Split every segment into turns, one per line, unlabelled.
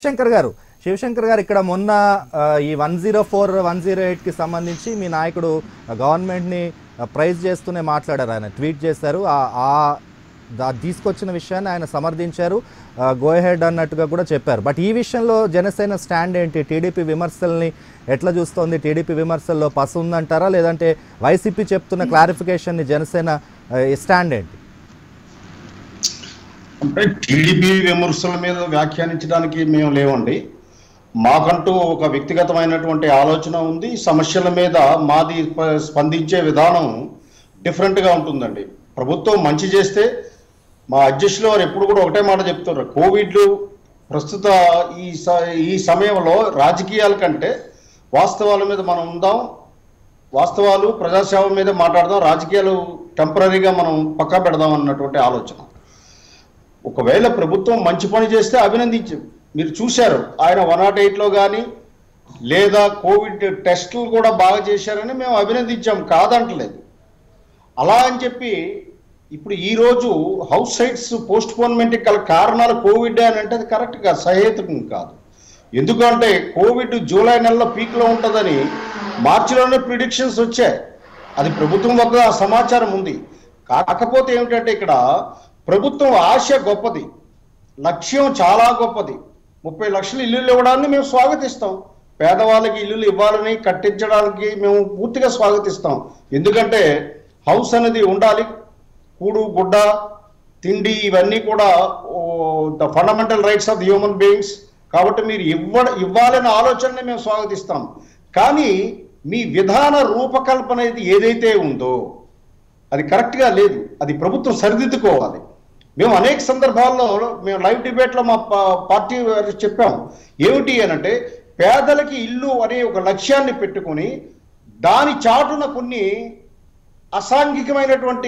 శంకర్ గారు శివశంకర్ గారు ఇక్కడ మొన్న ఆ, ఈ one zero four one zero ఎయిట్కి సంబంధించి మీ నాయకుడు గవర్నమెంట్ని ప్రైజ్ చేస్తూనే మాట్లాడారు ఆయన ట్వీట్ చేశారు ఆ- ఆ దా- తీసుకొచ్చిన విషయాన్ని ఆయన సమర్థించారు గో హెడ్ అన్నట్టుగా కూడా చెప్పారు బట్ ఈ విషయంలో జనసేన స్టాండ్ ఏంటి టీడీపీ విమర్శల్ని ఎట్లా చూస్తోంది టీడీపీ విమర్శల్లో పసు ఉందంటారా లేదంటే వైసీపీ చెప్తున్న క్లారిఫికేషన్ని జనసేన ఆ, స్టాండ్ ఏంటి
అంటే టీడీపీ విమర్శల మీద వ్యాఖ్యానించడానికి మేము లేవండి మాకంటూ ఒక వ్యక్తిగతమైనటువంటి ఆలోచన ఉంది సమస్యల మీద మాది ప- స్పందించే విధానం డిఫరెంట్గా ఉంటుందండి ప్రభుత్వం మంచి చేస్తే మా అధ్యక్షులు వారు ఎప్పుడు కూడా ఒకటే మాట చెప్తున్నారు కోవిడ్ ప్రస్తుత ఈ స- ఈ సమయంలో రాజకీయాల కంటే వాస్తవాల మీద మనం ఉందాం వాస్తవాలు ప్రజాసేవ మీద మాట్లాడదాం రాజకీయాలు టెంపరీగా మనం పక్కా పెడదాం అన్నటువంటి ఆలోచన ఒకవేళ ప్రభుత్వం మంచి పని చేస్తే అభినందించు మీరు చూశారు ఆయన వన్ నాట్ ఎయిట్లో కానీ లేదా కోవిడ్ టెస్టులు కూడా బాగా చేశారని మేము అభినందించాం కాదంటలేదు అలా అని చెప్పి ఇప్పుడు ఈ రోజు హౌస్ సైట్స్ పోస్ట్ పోన్మెంట్ గల కారణాలు కోవిడ్ అని అంటే అది కరెక్ట్ కాదు సహేతుకం కాదు ఎందుకంటే కోవిడ్ జూలై నెలలో పీక్లో ఉంటుందని మార్చిలోనే ప్రిడిక్షన్స్ వచ్చాయి అది ప్రభుత్వం వద్ద ఆ సమాచారం ఉంది కాకపోతే ఏమిటంటే ఇక్కడ ప్రభుత్వం ఆశ గొప్పది లక్ష్యం చాలా గొప్పది ముప్పై లక్షల ఇల్లులు ఇవ్వడాన్ని మేము స్వాగతిస్తాం పేదవాళ్ళకి ఇల్లులు ఇవ్వాలని కట్టించడానికి మేము పూర్తిగా స్వాగతిస్తాం ఎందుకంటే హౌస్ అనేది ఉండాలి కూడు గుడ్డ తిండి ఇవన్నీ కూడా the fundamental rights of the human beings కాబట్టి మీరు ఇవ్వ ఇవ్వాలనే ఆలోచనని మేము స్వాగతిస్తాం కానీ మీ విధాన రూపకల్పన అనేది ఏదైతే ఉందో అది కరెక్ట్గా లేదు అది ప్రభుత్వం సరిదిద్దుకోవాలి మేము అనేక సందర్భాల్లో మేము లైవ్ డిబేట్లో మా పా- పార్టీ వారికి చెప్పాం ఏమిటి అనంటే పేదలకి ఇల్లు అనే ఒక లక్ష్యాన్ని పెట్టుకొని దాని చాటున కొన్ని అసాంఘికమైనటువంటి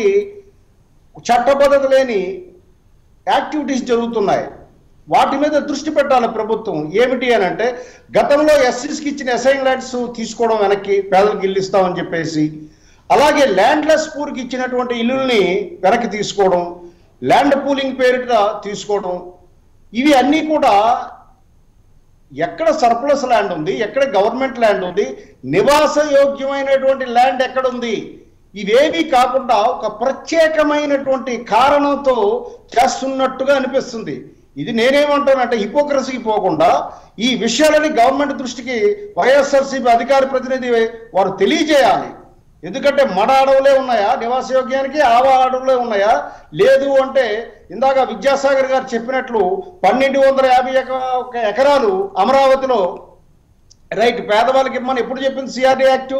చట్టబద్ధత లేని యాక్టివిటీస్ జరుగుతున్నాయి వాటి మీద దృష్టి పెట్టాలి ప్రభుత్వం ఏమిటి అని అంటే గతంలో ఎస్సీస్కి ఇచ్చిన అసైన్ ల్యాండ్స్ తీసుకోవడం వెనక్కి పేదలకు ఇల్లు ఇస్తామని చెప్పేసి అలాగే ల్యాండ్లెస్ పూర్కి ఇచ్చినటువంటి ఇల్లుల్ని వెనక్కి తీసుకోవడం ల్యాండ్ పూలింగ్ పేరిట తీసుకోవడం ఇవి అన్నీ కూడా ఎక్కడ సర్ప్లస్ ల్యాండ్ ఉంది ఎక్కడ గవర్నమెంట్ ల్యాండ్ ఉంది నివాస యోగ్యమైనటువంటి ల్యాండ్ ఎక్కడ ఉంది ఇవేమీ కాకుండా ఒక ప్రత్యేకమైనటువంటి కారణంతో చేస్తున్నట్టుగా అనిపిస్తుంది ఇది నేనేమంటానంటే హిపోక్రసీకి పోకుండా ఈ విషయాలని గవర్నమెంట్ దృష్టికి వైఎస్ఆర్సీపీ అధికార ప్రతినిధి వారు తెలియజేయాలి ఎందుకంటే మడ అడవులే ఉన్నాయా నివాస యోగ్యానికి ఆవ అడవులే ఉన్నాయా లేదు అంటే ఇందాక విద్యాసాగర్ గారు చెప్పినట్లు పన్నెండు వందల యాభై ఎక- ఒక ఎకరాలు అమరావతిలో రైట్ పేదవాళ్ళకి ఇమ్మని ఎప్పుడు చెప్పింది సిఆర్డీ యాక్ట్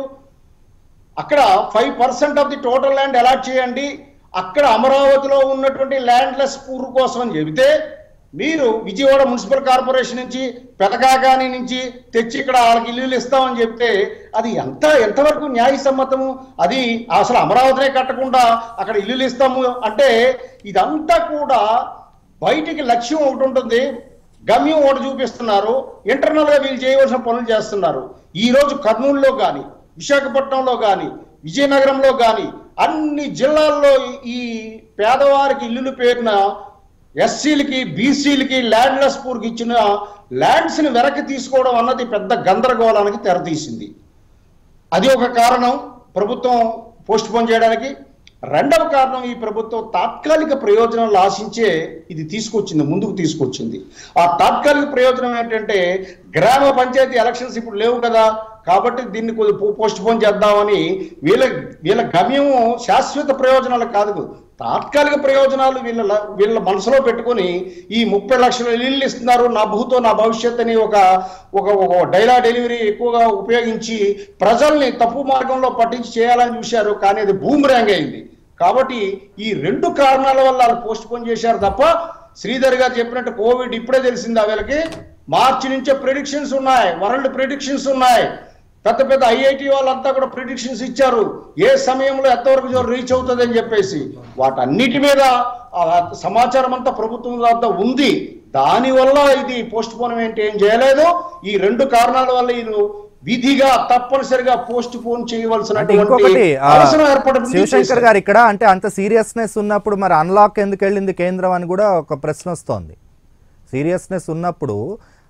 అక్కడ five percent of the total land allot చేయండి అక్కడ అమరావతిలో ఉన్నటువంటి ల్యాండ్లెస్ పూర్ కోసం అని చెబితే మీరు విజయవాడ మున్సిపల్ కార్పొరేషన్ నుంచి పెదకాకాని నుంచి తెచ్చి ఇక్కడ వాళ్ళకి ఇల్లులు ఇస్తామని చెప్తే అది ఎంత ఎంతవరకు న్యాయసమ్మతము అది అసలు అమరావతినే కట్టకుండా అక్కడ ఇల్లులు ఇస్తాము అంటే ఇదంతా కూడా బయటికి లక్ష్యం ఒకటి ఉంటుంది గమ్యం ఒకటి చూపిస్తున్నారు ఇంటర్నల్ గా వీళ్ళు చేయవలసిన పనులు చేస్తున్నారు ఈ రోజు కర్నూలులో కానీ విశాఖపట్నంలో కానీ విజయనగరంలో కానీ అన్ని జిల్లాల్లో ఈ పేదవారికి ఇల్లులు పేరున ఎస్సీలకి బీసీలకి ల్యాండ్లెస్ పూర్కి ఇచ్చిన ల్యాండ్స్ ని వెనక్కి తీసుకోవడం అన్నది పెద్ద గందరగోళానికి తెరతీసింది అది ఒక కారణం ప్రభుత్వం పోస్ట్ పోన్ చేయడానికి రెండవ కారణం ఈ ప్రభుత్వం తాత్కాలిక ప్రయోజనాలు ఆశించే ఇది తీసుకొచ్చింది ముందుకు తీసుకొచ్చింది ఆ తాత్కాలిక ప్రయోజనం ఏంటంటే గ్రామ పంచాయతీ ఎలక్షన్స్ ఇప్పుడు లేవు కదా కాబట్టి దీన్ని కొద్దిగా పోస్ట్ పోన్ చేద్దామని వీళ్ళ వీళ్ళ గమ్యం శాశ్వత ప్రయోజనాలు కాదు తాత్కాలిక ప్రయోజనాలు వీళ్ళ ల- వీళ్ళ మనసులో పెట్టుకొని ఈ ముప్పై లక్షల ఇల్లు ఇస్తున్నారు నా భూతో నా భవిష్యత్ అని ఒక ఒక ఒక డైలా డెలివరీ ఎక్కువగా ఉపయోగించి ప్రజల్ని తప్పు మార్గంలో పట్టించి చేయాలని చూశారు కానీ అది బూమరాంగ్ అయింది కాబట్టి ఈ రెండు కారణాల వల్ల వాళ్ళు పోస్ట్ పోన్ చేశారు తప్ప శ్రీధర్ గారు చెప్పినట్టు కోవిడ్ ఇప్పుడే తెలిసింది ఆ వీళ్ళకి మార్చి నుంచే ప్రిడిక్షన్స్ ఉన్నాయి వరల్డ్ ప్రిడిక్షన్స్ ఉన్నాయి పెద్ద పెద్ద ఐఐటి వాళ్ళంతా కూడా ప్రిడిక్షన్స్ ఇచ్చారు ఏ సమయంలో ఎంతవరకు జ్వరం రీచ్ అవుతుంది అని చెప్పేసి వాటన్నిటి మీద ఆ సమాచారం అంతా ప్రభుత్వం వద్ద ఉంది దానివల్ల ఇది పోస్ట్ పోన్మెంట్ ఏం చేయలేదు ఈ రెండు కారణాల వల్ల వీళ్ళు విధిగా తప్పనిసరిగా పోస్ట్ పోన్
అంటే
చేయవలసినటువంటి
ఇంకొకటి ఆ,
అవసరం ఏర్పడింది
శివశంకర్
చేశారు.
గారు ఇక్కడ అంటే అంత సీరియస్నెస్ ఉన్నప్పుడు మరి అన్లాక్ ఎందుకు వెళ్ళింది కేంద్రం అని కూడా ఒక ప్రశ్న వస్తోంది సీరియస్నెస్ ఉన్నప్పుడు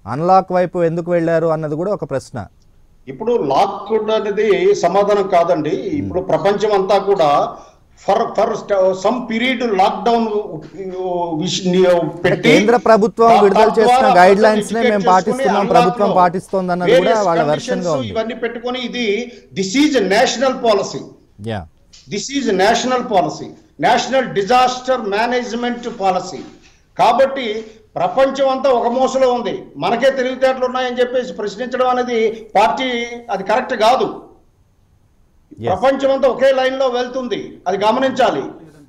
అన్లాక్ వైపు ఎందుకు వెళ్ళారు అన్నది కూడా ఒక ప్రశ్న
ఇప్పుడు లాక్డౌన్ అనేది సమాధానం కాదండి ఇప్పుడు ప్రపంచం అంతా కూడా for for some period lockdown పెట్టి
కేంద్ర ప్రభుత్వం
దా-
విడుదల
తద్వారా
చేసిన
ప్రజలు
గైడ్ లైన్స్ నే
educate
మేము
చేసుకుని
పాటిస్తున్నాం
unlock
ప్రభుత్వం
లో
పాటిస్తోంది అన్నది కూడా
various
వాళ్ళ
conditions
వెర్షన్ గా ఉంది
ఇవన్నీ పెట్టుకొని ఇది this is national policy
yeah
this is national policy national disaster management policy కాబట్టి ప్రపంచం అంతా ఒక మోసలో ఉంది మనకే తెలివితేటలు ఉన్నాయని చెప్పేసి ప్రశ్నించడం అనేది పార్టీ అది కరెక్ట్ కాదు
Yes.
ప్రపంచం అంతా ఒకే లైన్ లో వెళ్తుంది అది గమనించాలి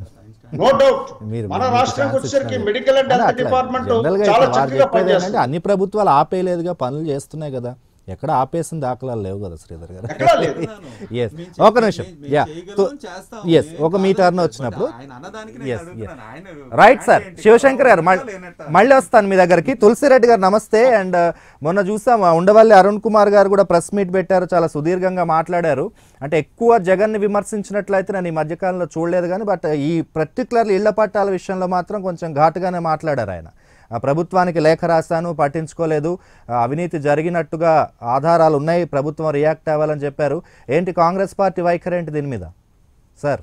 నో డౌట్
మీరు
మన
మీకు
రాష్ట్రానికి
ఛాన్స్
వచ్చేసరికి
ఇస్తున్నారు.
మెడికల్ అండ్
అదే
హెల్త్
అట్లా
డిపార్ట్మెంట్
జనరల్గా
చాలా
ఇప్పుడు వారు
చక్కగా
చెప్పేది ఏంటంటే
పనిచేస్తుంది
అన్ని ప్రభుత్వాలు ఆపేయలేదుగా పనులు చేస్తున్నాయి కదా ఎక్కడ ఆపేసిన దాఖలాలు లేవు కదా శ్రీధర్ గారు
ఎక్కడా లేదు.
ఎస్
మేము
ఒక
చే-
నిమిషం
మేము
యా
చేయగలం, చేస్తాం.
ఎస్
ఏం
ఒక మీ
కాదు
టర్న్
అంటే
వచ్చినప్పుడు
ఆయన అన్నదానికి నేను
Yes,
అడుగుతున్నాను. ఆయన
రైట్ సార్
ఏంటి?
శివశంకర్ గారు మళ్ళీ
లేనట్ట.
మళ్ళీ వస్తాను మీ దగ్గరికి తులసిరెడ్డి గారు నమస్తే అండ్ మొన్న చూసాం ఆ ఉండవల్లి అరుణ్ కుమార్ గారు కూడా ప్రెస్ మీట్ పెట్టారు చాలా సుదీర్ఘంగా మాట్లాడారు అంటే ఎక్కువ జగన్ని విమర్శించినట్లయితే నేను ఈ మధ్యకాలంలో చూడలేదు కానీ బట్ ఈ పర్టికులర్ ఇళ్ల పట్టాల విషయంలో మాత్రం కొంచెం ఘాటుగానే మాట్లాడారు ఆయన ఆ ప్రభుత్వానికి లేఖ రాశాను పట్టించుకోలేదు ఆ అవినీతి జరిగినట్టుగా ఆధారాలు ఉన్నాయి ప్రభుత్వం రియాక్ట్ అవ్వాలని చెప్పారు ఏంటి కాంగ్రెస్ పార్టీ వైఖరి ఏంటి దీని మీద సార్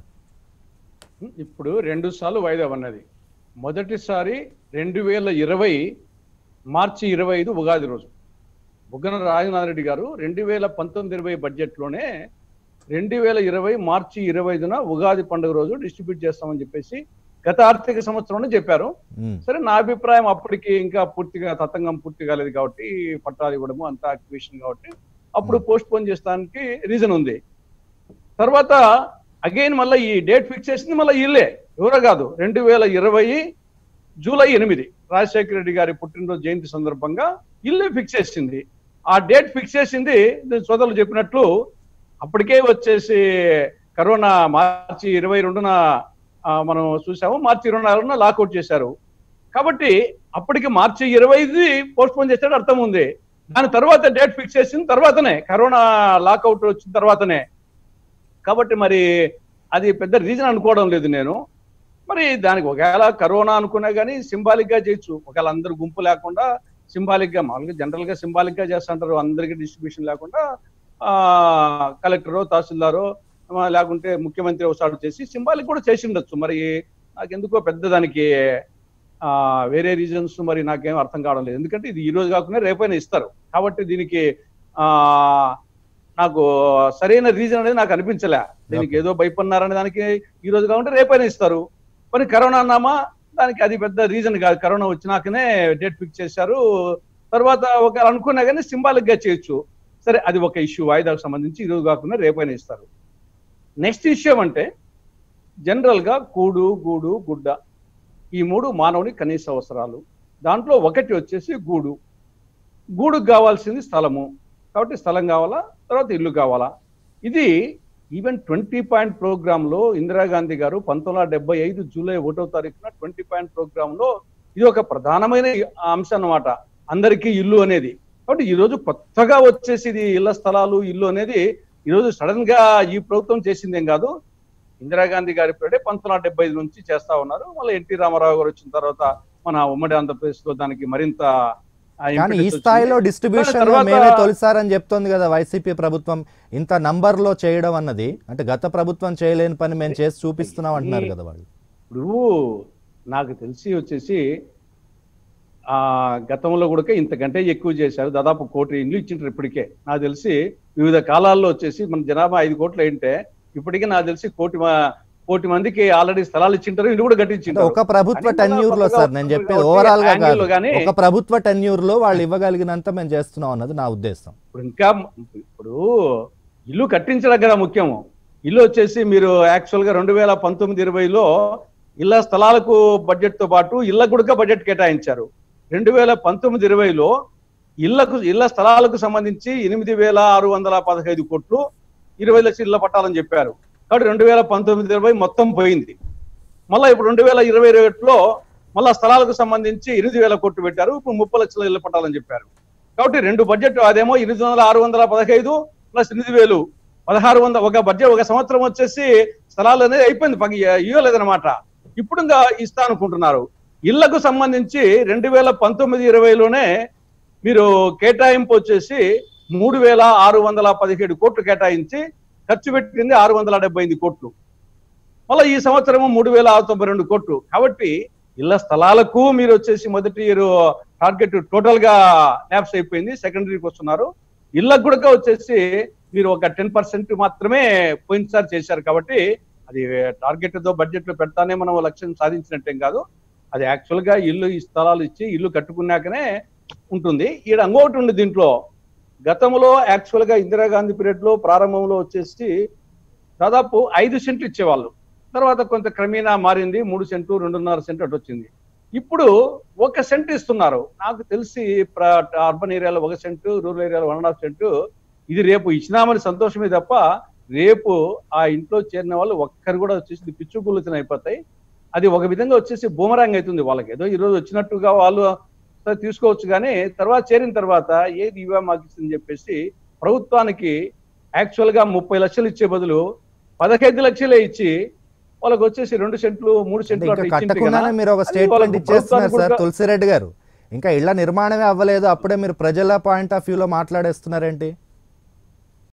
ఇప్పుడు రెండు సార్లు వాయిదా ఉన్నది మొదటిసారి రెండు వేల ఇరవై మార్చి ఇరవై ఐదు ఉగాది రోజు బుగ్గన రాజనాథ్ రెడ్డి గారు రెండు వేల పంతొమ్మిది ఇరవై బడ్జెట్లోనే రెండు వేల ఇరవై మార్చి ఇరవై ఐదున ఉగాది పండుగ రోజు డిస్ట్రిబ్యూట్ చేస్తామని చెప్పేసి గత ఆర్థిక సంవత్సరంలో చెప్పారు
మ్,
సరే నా అభిప్రాయం అప్పటికి ఇంకా పూర్తిగా తతంగం పూర్తి కాలేదు కాబట్టి పట్టాలు ఇవ్వడము అంత యాక్టివేషన్ కాబట్టి అప్పుడు పోస్ట్ పోన్ చేస్తానికి రీజన్ ఉంది తర్వాత అగైన్ మళ్ళీ ఈ డేట్ ఫిక్స్ చేసింది మళ్ళీ ఇల్లే ఎవరో కాదు రెండు వేల ఇరవై జూలై ఎనిమిది రాజశేఖర రెడ్డి గారి పుట్టినరోజు జయంతి సందర్భంగా ఇల్లే ఫిక్స్ చేసింది ఆ డేట్ ఫిక్స్ చేసింది సోదరులు చెప్పినట్లు అప్పటికే వచ్చేసి కరోనా మార్చి ఇరవై రెండున ఆ, మనం చూసాము మార్చి ఇరవై నాలుగున లాకౌట్ చేశారు కాబట్టి అప్పటికి మార్చి ఇరవై ఐదు పోస్ట్ పోన్ చేశాడు అర్థం ఉంది దాని తర్వాత డేట్ ఫిక్స్ చేసిన తర్వాతనే కరోనా లాకౌట్ వచ్చిన తర్వాతనే కాబట్టి మరి అది పెద్ద రీజన్ అనుకోవడం లేదు నేను మరి దానికి ఒకవేళ కరోనా అనుకున్నా కానీ సింబాలిక్ గా చేయొచ్చు ఒకవేళ అందరు గుంపు లేకుండా సింబాలిక్ గా మామూలుగా జనరల్ గా సింబాలిక్ గా చేస్తుంటారు అందరికి డిస్ట్రిబ్యూషన్ లేకుండా ఆ కలెక్టరో తహసీల్దారో ఆ, లేకుంటే ముఖ్యమంత్రి ఒకసారి చేసి సింబాలిక్ కూడా చేసి ఉండొచ్చు మరి నాకు ఎందుకో పెద్ద దానికి ఆ వేరే రీజన్స్ మరి నాకేం అర్థం కావడం లేదు ఎందుకంటే ఇది ఈ రోజు కాకుండా రేపైనా ఇస్తారు కాబట్టి దీనికి ఆ నాకు సరైన రీజన్ అనేది నాకు అనిపించలే దీనికి ఏదో భయపడినారనే దానికి ఈ రోజు కాకుండా రేపైనా ఇస్తారు మరి కరోనా అన్నామా దానికి అది పెద్ద రీజన్ కాదు కరోనా వచ్చినాకనే డేట్ ఫిక్స్ చేశారు తర్వాత ఒక అనుకున్నా కానీ సింబాలిక్ గా చేయొచ్చు సరే అది ఒక ఇష్యూ వాయిదాకు సంబంధించి ఈ రోజు కాకుండా రేపైనా ఇస్తారు నెక్స్ట్ ఇష్యూ అంటే జనరల్ గా కూడు గూడు గుడ్డ ఈ మూడు మానవుని కనీస అవసరాలు దాంట్లో ఒకటి వచ్చేసి గూడు గూడుకు కావాల్సింది స్థలము కాబట్టి స్థలం కావాలా తర్వాత ఇల్లు కావాలా ఇది ఈవెన్ ట్వంటీ పాయింట్ ప్రోగ్రామ్ లో ఇందిరాగాంధీ గారు పంతొమ్మిది వందల డెబ్బై ఐదు జూలై ఒకటో తారీఖున ట్వంటీ పాయింట్ ప్రోగ్రామ్ లో ఇది ఒక ప్రధానమైన అంశం అన్నమాట అందరికీ ఇల్లు అనేది కాబట్టి ఈ రోజు కొత్తగా వచ్చేసి ఇది ఇళ్ల స్థలాలు ఇల్లు అనేది ఈ రోజు సడన్ గా ఈ ప్రభుత్వం చేసిందేం కాదు ఇందిరాగాంధీ గారి పీరియడే పంతొమ్మిది వందల డెబ్బై ఐదు నుంచి చేస్తా ఉన్నారు మళ్ళీ ఎన్టీ రామారావు గారు వచ్చిన తర్వాత మన ఉమ్మడి ఆంధ్రప్రదేశ్ లో దానికి మరింత ఆ,
కానీ ఈ
impetus వచ్చింది.
స్థాయిలో డిస్ట్రిబ్యూషన్
తర్వాత-
మేమే తొలిసారని చెప్తోంది కదా వైసీపీ ప్రభుత్వం ఇంత నంబర్లో చేయడం అన్నది అంటే గత ప్రభుత్వం చేయలేని పని మేము చేసి చూపిస్తున్నాం అంటున్నారు కదా వాళ్ళు
ఇప్పుడు నాకు తెలిసి వచ్చేసి ఆ గతంలో కూడా ఇంతకంటే ఎక్కువ చేశారు దాదాపు కోటి ఇండ్లు ఇచ్చింటారు ఇప్పటికే నాకు తెలిసి వివిధ కాలాల్లో వచ్చేసి మన జనాభా ఐదు కోట్లు ఏంటే ఇప్పటికే నాకు తెలిసి కోటి మా- కోటి మందికి ఆల్రెడీ స్థలాలు ఇచ్చింటారు ఇల్లు కూడా
అంటే
కట్టించింటారు
ఒక ప్రభుత్వ
అని
టెన్యూర్ లో
కొత్తగా
సార్ నేను
వస్తుంది
చెప్పేది
కాబట్టి
ఓవరాల్ గా
angle
కాదు
లో గానీ-
ఒక ప్రభుత్వ టెన్యూర్ లో వాళ్ళు ఇవ్వగలిగినంత మేము చేస్తున్నాం అన్నది నా ఉద్దేశం
ఇప్పుడు ఇంకా ఇప్పుడు ఇల్లు కట్టించడం కదా ముఖ్యము ఇల్లు వచ్చేసి మీరు యాక్చువల్ గా రెండు వేల పంతొమ్మిది ఇరవైలో ఇళ్ల స్థలాలకు బడ్జెట్ తో పాటు ఇళ్ల కూడా బడ్జెట్ కేటాయించారు రెండు వేల పంతొమ్మిది ఇరవైలో ఇళ్లకు ఇళ్ల స్థలాలకు సంబంధించి ఎనిమిది వేల ఆరు వందల పదహైదు కోట్లు ఇరవై లక్షల ఇళ్ల పట్టాలని చెప్పారు కాబట్టి రెండు వేల పంతొమ్మిది ఇరవై మొత్తం పోయింది మళ్ళీ ఇప్పుడు రెండు వేల ఇరవై ఒకటిలో మళ్ళా స్థలాలకు సంబంధించి ఎనిమిది వేల కోట్లు పెట్టారు ఇప్పుడు ముప్పై లక్షల ఇళ్ల పట్టాలని చెప్పారు కాబట్టి రెండు బడ్జెట్ అదేమో ఎనిమిది వందల ఆరు వందల పదహైదు ప్లస్ ఎనిమిది వేలు పదహారు వందల ఒక బడ్జెట్ ఒక సంవత్సరం వచ్చేసి స్థలాలు అనేది అయిపోయింది పగి ఇవ్వలేదన్నమాట ఇప్పుడు ఇంకా ఇస్తా అనుకుంటున్నారు ఇళ్లకు సంబంధించి రెండు వేల పంతొమ్మిది ఇరవైలోనే మీరు కేటాయింపు వచ్చేసి మూడు వేల ఆరు వందల పదిహేడు కోట్లు కేటాయించి ఖర్చు పెట్టింది ఆరు వందల డెబ్బై ఎనిమిది కోట్లు మళ్ళీ ఈ సంవత్సరము మూడు వేల ఆరు తొంభై రెండు కోట్లు కాబట్టి ఇళ్ల స్థలాలకు మీరు వచ్చేసి మొదటి ఇయర్ టార్గెట్ టోటల్ గా ల్యాప్స్ అయిపోయింది సెకండరీకి వస్తున్నారు ఇళ్ళకు కూడా వచ్చేసి మీరు ఒక టెన్ పర్సెంట్ మాత్రమే పోయినసారి చేశారు కాబట్టి అది టార్గెట్ తో బడ్జెట్ లో పెడతానే మనం లక్ష్యం సాధించినట్టేం కాదు అది యాక్చువల్ గా ఇల్లు ఈ స్థలాలు ఇచ్చి ఇల్లు కట్టుకున్నాకనే ఉంటుంది ఈడ ఇంకొకటి ఉంది దీంట్లో గతంలో యాక్చువల్ గా ఇందిరాగాంధీ పీరియడ్ లో ప్రారంభంలో వచ్చేసి దాదాపు ఐదు సెంట్లు ఇచ్చేవాళ్ళు తర్వాత కొంత క్రమేణా మారింది మూడు సెంట్లు రెండున్నర సెంట్లు అటు వచ్చింది ఇప్పుడు ఒక సెంట్ ఇస్తున్నారు నాకు తెలిసి ప్ర- అర్బన్ ఏరియాలో ఒక సెంటు రూరల్ ఏరియాలో వన్ అండ్ హాఫ్ సెంటు ఇది రేపు ఇచ్చినామని సంతోషమే తప్ప రేపు ఆ ఇంట్లో చేరిన వాళ్ళు ఒక్కరు కూడా వచ్చేసి పిచ్చుకులుతన అయిపోతాయి అది ఒక విధంగా వచ్చేసి బూమరాంగ్ అవుతుంది వాళ్ళకి ఏదో ఈ రోజు వచ్చినట్టుగా వాళ్ళు సరే తీసుకోవచ్చు కానీ తర్వాత చేరిన తర్వాత ఏది ఇవా మాకు ఇస్తుందని చెప్పేసి ప్రభుత్వానికి యాక్చువల్ గా ముప్పై లక్షలు ఇచ్చే బదులు పదహైదు లక్షలే ఇచ్చి వాళ్ళకి వచ్చేసి రెండు సెంట్లు మూడు
అంటే
సెంట్లు
ఇంకా
అట్లా ఇచ్చింటే
కట్టకుండానే
గనా,
మీరు ఒక
అది
స్టేట్మెంట్
వాళ్ళకు
ఇచ్చేస్తున్నారు సార్
ప్రభుత్వానికి
తులసిరెడ్డి గారు ఇంకా ఇళ్ల నిర్మాణమే అవ్వలేదు అప్పుడే మీరు ప్రజల పాయింట్ ఆఫ్ వ్యూలో మాట్లాడేస్తున్నారేంటి